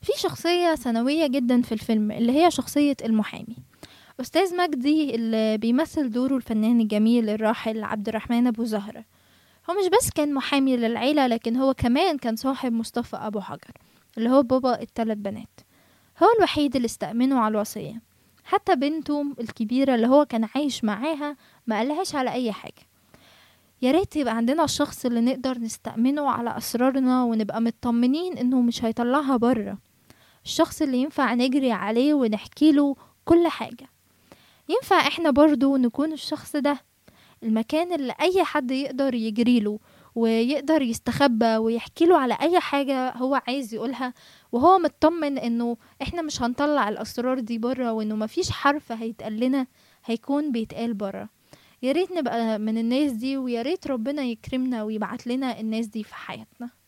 في شخصية ثانوية جدا في الفيلم اللي هي شخصية المحامي أستاذ مجدي اللي بيمثل دوره الفنان الجميل الراحل عبد الرحمن أبو زهرة هو مش بس كان محامي للعيلة لكن هو كمان كان صاحب مصطفى أبو حجر اللي هو بابا التلات بنات هو الوحيد اللي استأمنه على الوصية حتى بنته الكبيرة اللي هو كان عايش معاها ما قالهاش على أي حاجة يا ريت يبقى عندنا الشخص اللي نقدر نستأمنه على أسرارنا ونبقى مطمنين إنه مش هيطلعها بره الشخص اللي ينفع نجري عليه ونحكي له كل حاجة ينفع احنا برضو نكون الشخص ده المكان اللي أي حد يقدر يجريله ويقدر يستخبى ويحكي له على أي حاجة هو عايز يقولها وهو مطمن إنه إحنا مش هنطلع الأسرار دي بره وإنه مفيش حرف هيتقال لنا هيكون بيتقال بره يا ريت نبقى من الناس دي ويا ريت ربنا يكرمنا ويبعت لنا الناس دي في حياتنا